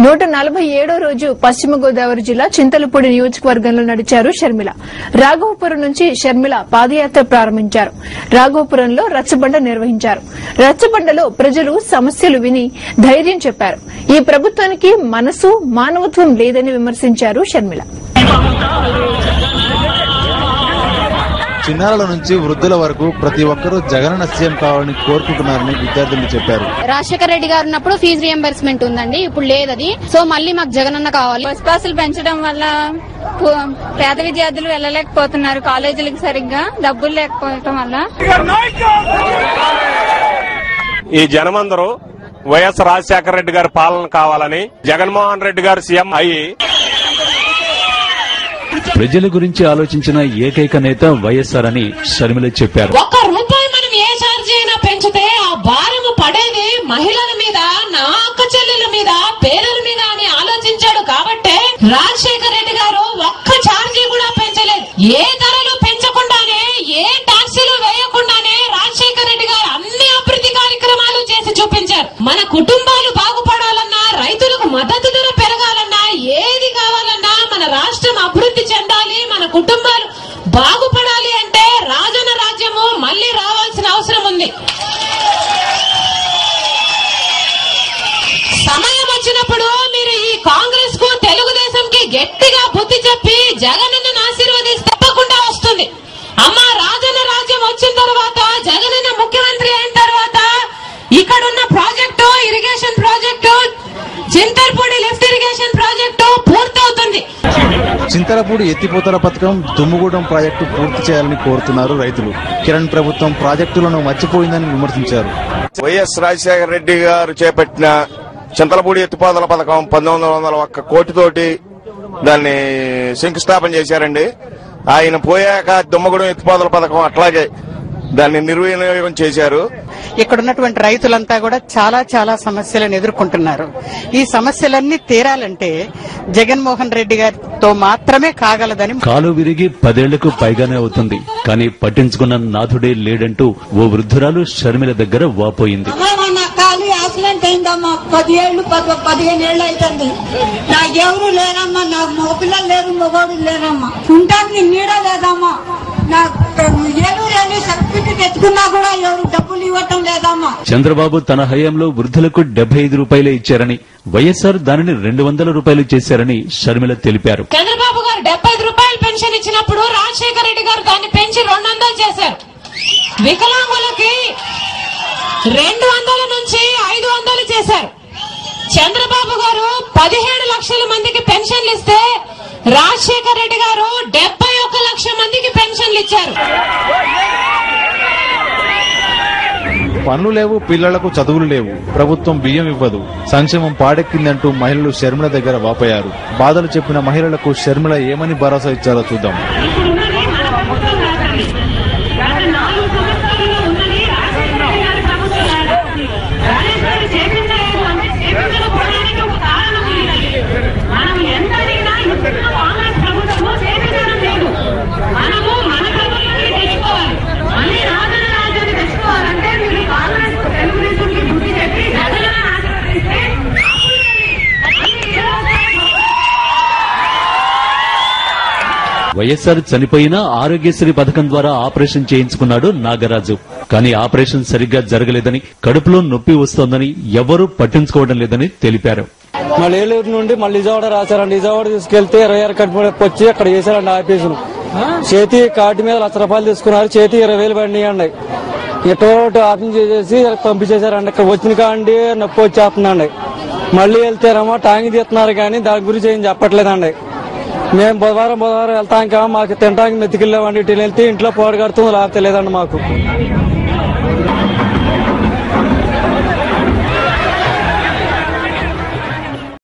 నూట నలభై ఏడో రోజు పశ్చిమ గోదావరి జిల్లా చింతలపూడి నియోజకవర్గంలో నడిచారు షర్మిల రాఘవపురం నుంచి షర్మిల పాదయాత్ర ప్రారంభించారు రాఘవపురంలో రచ్చబండ నిర్వహించారు రచ్చబండలో ప్రజలు సమస్యలు విని ధైర్యం చెప్పారు ఈ ప్రభుత్వానికి మనసు మానవత్వం లేదని విమర్శించారు షర్మిల చిన్నారుల నుంచి వృద్ధుల వరకు ప్రతి ఒక్కరూ జగనన్న సీఎం కావాలని కోరుకుంటున్నారని విద్యార్థులు చెప్పారు రాజశేఖర రెడ్డి గారు ఉన్నప్పుడు ఫీజు రియంబర్స్మెంట్ ఉందండి ఇప్పుడు లేదు అది సో మళ్ళీ మాకు జగనన్న కావాలి బస్ పాసులు పెంచడం వల్ల పు- పేద విద్యార్థులు వెళ్ళలేకపోతున్నారు కాలేజీలకు సరిగ్గా డబ్బులు లేకపోవడం వల్ల ఈ జనమందరూ వైఎస్ రాజశేఖర రెడ్డి గారి పాలన కావాలని జగన్మోహన్ రెడ్డి గారు సీఎం అయ్యి ప్రజల గురించి ఆలోచించిన ఏకైక నేత వైఎస్ఆర్ అని షర్మిల చెప్పారు ఒక్క రూపాయి మనం ఏ ఛార్జ్ అయినా పెంచితే ఆ భారము పడేది మహిళల మీద నా అక్క చెల్లెల మీద పేదల మీద అని ఆలోచించాడు కాబట్టే రాజశేఖర రెడ్డి గారు ఒక్క ఛార్జీ కూడా పెంచలేదు ఏ ధరలు పెంచకుండానే ఏ టాక్సీలు వేయకుండానే రాజశేఖర రెడ్డి గారు అన్ని అభివృద్ధి కార్యక్రమాలు చేసి చూపించారు మన కుటుంబాలు బాగుపడాలన్నా రైతులకు మద్దతు ధర పెరగాలన్నా ఏది కావాలన్నా మన రాష్ట్రం అభివృద్ధి చెందాలి మన కుటుంబాలు బాగుపడాలి అంటే రాజన రాజ్యము మళ్ళీ రావాల్సిన అవసరం ఉంది సమయం వచ్చినప్పుడు మీరు ఈ కాంగ్రెస్ కు తెలుగుదేశం కి గట్టిగా బుద్ధి చెప్పి జగనన్నను ఆశీర్వదిస్తే తప్పకుండా వస్తుంది అమ్మ రాజన్న రాజ్యం వచ్చిన తర్వాత జగనన్న ముఖ్యమంత్రి అయిన తర్వాత ఇక్కడున్న project irrigation project Chintalapudi lift irrigation project పూర్తవుతుంది చింతలపూడి ఎత్తిపోతల పథకం దుమ్ముగూడెం ప్రాజెక్టు పూర్తి చేయాలని కోరుతున్నారు రైతులు కిరణ్ ప్రభుత్వం ప్రాజెక్టులను మర్చిపోయిందని విమర్శించారు వైఎస్ రాజశేఖర రెడ్డి గారు చేపట్టిన చింతలపూడి ఎత్తిపోతల పథకం పంతొమ్మిది వందల ఒక్క కోటితోటి దాన్ని శంకుస్థాపన చేశారండి ఆయన పోయాక దుమ్మగూడెం ఎత్తిపోతల పథకం అట్లాగే దాన్ని నిర్వినియోగం చేశారు ఇక్కడ ఉన్నటువంటి రైతులంతా కూడా చాలా చాలా సమస్యలను ఎదుర్కొంటున్నారు ఈ సమస్యలన్నీ తీరాలంటే జగన్మోహన్ రెడ్డి గారితో మాత్రమే కాగలదని కాలు విరిగి పదేళ్లకు పైగానే అవుతుంది కానీ పట్టించుకున్న నాథుడే లేడంటూ ఓ వృద్ధురాలు షర్మిల దగ్గర వాపోయింది అమ్మా నా కాలు యాక్సిడెంట్ అయిందమ్మా పది ఏళ్ళు పది పదిహేను ఏళ్ళు అవుతుంది నాకెవరు లేరమ్మా నాకు మగ పిల్లలు లేరు మగవాడు లేరమ్మా ఉంటానికి నీడ లేదమ్మా నాకు ఏలూరు వెళ్ళి సర్టిఫికెట్ తెచ్చుకున్నా కూడా ఎవరు డబ్బులు ఇవ్వటం లేదమ్మా చంద్రబాబు తన హయాంలో వృద్ధులకు డెబ్బై ఐదు రూపాయలే ఇచ్చారని వైఎస్ఆర్ దానిని రెండు వందల రూపాయలు చేశారని షర్మిల తెలిపారు చంద్రబాబు గారు డెబ్బై ఐదు రూపాయలు పెన్షన్ ఇచ్చినప్పుడు రాజశేఖర రెడ్డి గారు దాన్ని పెంచి రెండు వందలు చేశారు వికలాంగులకి రెండు వందల నుంచి ఐదు వందలు చేశారు చంద్రబాబు గారు పదిహేడు లక్షల మందికి పెన్షన్లు ఇస్తే రాజశేఖర రెడ్డి గారు డెబ్బై ఒక్క లక్ష మందికి పెన్షన్లు ఇచ్చారు పనులు లేవు పిల్లలకు చదువులు లేవు ప్రభుత్వం బియ్యం ఇవ్వదు సంక్షేమం పాడెక్కిందంటూ మహిళలు షర్మిల దగ్గర వాపోయారు బాధలు చెప్పిన మహిళలకు షర్మిల ఏమని భరోసా ఇచ్చారో చూద్దాం వైఎస్ఆర్ చనిపోయినా ఆరోగ్యశ్రీ పథకం ద్వారా ఆపరేషన్ చేయించుకున్నాడు నాగరాజు కానీ ఆపరేషన్ సరిగ్గా జరగలేదని కడుపులో నొప్పి వస్తోందని ఎవరూ పట్టించుకోవడం లేదని తెలిపారు మళ్ళీ ఏలూరు నుండి మళ్ళీ నిజావాడ రాశారండి నిజావాడ తీసుకెళ్తే ఇరవై ఆరు కడుపు నొప్పి వచ్చి అక్కడ చేశారండి ఆఫీసును చేతి కార్డు మీద లక్ష రూపాయలు తీసుకున్నారు చేతి ఇరవై వేలు పండియండి ఎటువంటి ఆఫీస్ చేసేసి పంపించేశారండి ఇక్కడ వచ్చిన కాండి నొప్పి వచ్చేస్తుందండి మళ్ళీ వెళ్తేనేమో టాంగి తీస్తున్నారు కానీ దాని గురించి ఏం చెప్పట్లేదండి మేము బుధవారం బుధవారం వెళ్తాం కా మాకు తినడానికి మెతికెళ్ళామండి ఇటు వెళ్తే ఇంట్లో పోడు కడుతుంది లేకపోతే లేదండి మాకు